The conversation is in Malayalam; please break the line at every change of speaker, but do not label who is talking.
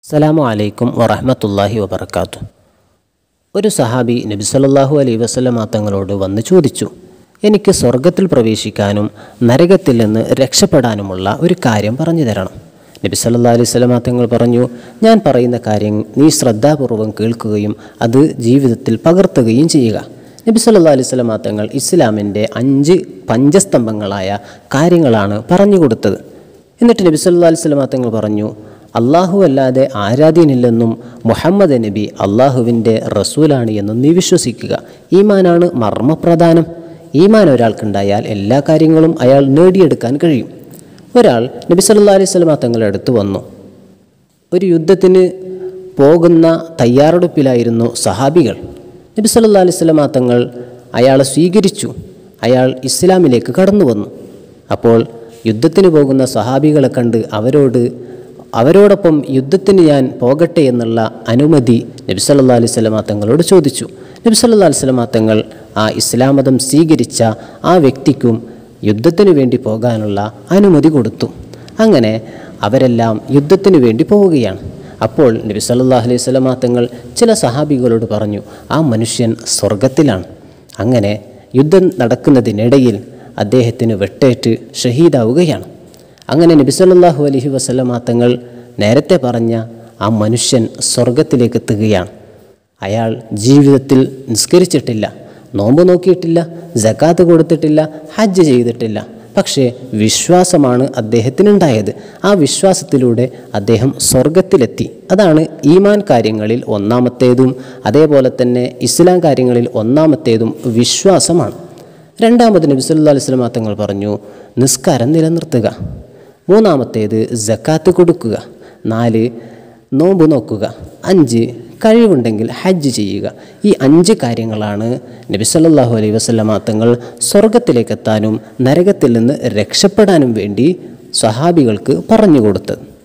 അസ്സലാമു അലൈക്കും വറഹ്മത്തുള്ളാഹി വബർക്കാത്തു ഒരു സഹാബി നബി സല്ലല്ലാഹു അലൈഹി വസല്ലമ തങ്ങളോട് വന്ന് ചോദിച്ചു എനിക്ക് സ്വർഗത്തിൽ പ്രവേശിക്കാനും നരകത്തിൽ നിന്ന് രക്ഷപ്പെടാനുമുള്ള ഒരു കാര്യം പറഞ്ഞു തരണം നബി സല്ലല്ലാഹു അലൈഹി വസല്ലമ തങ്ങൾ പറഞ്ഞു ഞാൻ പറയുന്ന കാര്യം നീ ശ്രദ്ധാപൂർവം കേൾക്കുകയും അത് ജീവിതത്തിൽ പകർത്തുകയും ചെയ്യുക നബി സല്ലല്ലാഹു അലൈഹി വസല്ലമ തങ്ങൾ ഇസ്ലാമിൻ്റെ അഞ്ച് പഞ്ചസ്തംഭങ്ങളായ കാര്യങ്ങളാണ് പറഞ്ഞു കൊടുത്തത് എന്നിട്ട് നബി സല്ലല്ലാഹു അലൈഹി വസല്ലമ തങ്ങൾ പറഞ്ഞു അള്ളാഹു അല്ലാതെ ആരാധ്യനില്ലെന്നും മുഹമ്മദ് നബി അള്ളാഹുവിൻ്റെ റസൂലാണ് എന്നും നീ വിശ്വസിക്കുക ഈമാനാണ് മർമ്മപ്രധാനം ഈമാൻ ഒരാൾക്കുണ്ടായാൽ എല്ലാ കാര്യങ്ങളും അയാൾ നേടിയെടുക്കാൻ കഴിയും ഒരാൾ നബി സല്ലല്ലാഹു അലൈഹി വസല്ലമ തങ്ങളുടെ അടുത്ത് വന്നു ഒരു യുദ്ധത്തിന് പോകുന്ന തയ്യാറെടുപ്പിലായിരുന്നു സഹാബികൾ നബി സല്ലല്ലാഹു അലൈഹി വസല്ലമ തങ്ങൾ അയാളെ സ്വീകരിച്ചു അയാൾ ഇസ്ലാമിലേക്ക് കടന്നു വന്നു അപ്പോൾ യുദ്ധത്തിന് പോകുന്ന സഹാബികളെ കണ്ട് അവരോട് അവരോടൊപ്പം യുദ്ധത്തിന് ഞാൻ പോകട്ടെ എന്നുള്ള അനുമതി നബി സല്ലല്ലാഹു അലൈഹി വസല്ലമ തങ്ങളോട് ചോദിച്ചു നബി സല്ലല്ലാഹു അലൈഹി വസല്ലമ തങ്ങൾ ആ ഇസ്ലാം മതം സ്വീകരിച്ച ആ വ്യക്തിക്കും യുദ്ധത്തിന് വേണ്ടി പോകാനുള്ള അനുമതി കൊടുത്തു അങ്ങനെ അവരെല്ലാം യുദ്ധത്തിന് വേണ്ടി പോവുകയാണ് അപ്പോൾ നബി സല്ലല്ലാഹു അലൈഹി വസല്ലമ തങ്ങൾ ചില സഹാബികളോട് പറഞ്ഞു ആ മനുഷ്യൻ സ്വർഗത്തിലാണ് അങ്ങനെ യുദ്ധം നടക്കുന്നതിനിടയിൽ അദ്ദേഹത്തിന് വെട്ടേറ്റ് ഷഹീദാവുകയാണ് അങ്ങനെ നബി സല്ലല്ലാഹു അലൈഹി വസല്ലമ തങ്ങൾ നേരത്തെ പറഞ്ഞ ആ മനുഷ്യൻ സ്വർഗത്തിലേക്ക് എത്തുകയാണ് അയാൾ ജീവിതത്തിൽ നിസ്കരിച്ചിട്ടില്ല നോമ്പ് നോക്കിയിട്ടില്ല ജക്കാത്ത് കൊടുത്തിട്ടില്ല ഹജ്ജ് ചെയ്തിട്ടില്ല പക്ഷേ വിശ്വാസമാണ് അദ്ദേഹത്തിനുണ്ടായത് ആ വിശ്വാസത്തിലൂടെ അദ്ദേഹം സ്വർഗത്തിലെത്തി അതാണ് ഈമാൻ കാര്യങ്ങളിൽ ഒന്നാമത്തേതും അതേപോലെ തന്നെ ഇസ്ലാം കാര്യങ്ങളിൽ ഒന്നാമത്തേതും വിശ്വാസമാണ് രണ്ടാമത് നബി സല്ലല്ലാഹു അലൈഹി വസല്ലമ തങ്ങൾ പറഞ്ഞു നിസ്കാരം നിലനിർത്തുക മൂന്നാമത്തേത് ജക്കാത്ത് കൊടുക്കുക നാല് നോമ്പ് നോക്കുക അഞ്ച് കഴിവുണ്ടെങ്കിൽ ഹജ്ജ് ചെയ്യുക ഈ അഞ്ച് കാര്യങ്ങളാണ് നബി സല്ലല്ലാഹു അലൈഹി വസല്ലമ തങ്ങൾ സ്വർഗത്തിലേക്കെത്താനും നരകത്തിൽ നിന്ന് രക്ഷപ്പെടാനും വേണ്ടി സ്വഹാബികൾക്ക് പറഞ്ഞു കൊടുത്തത്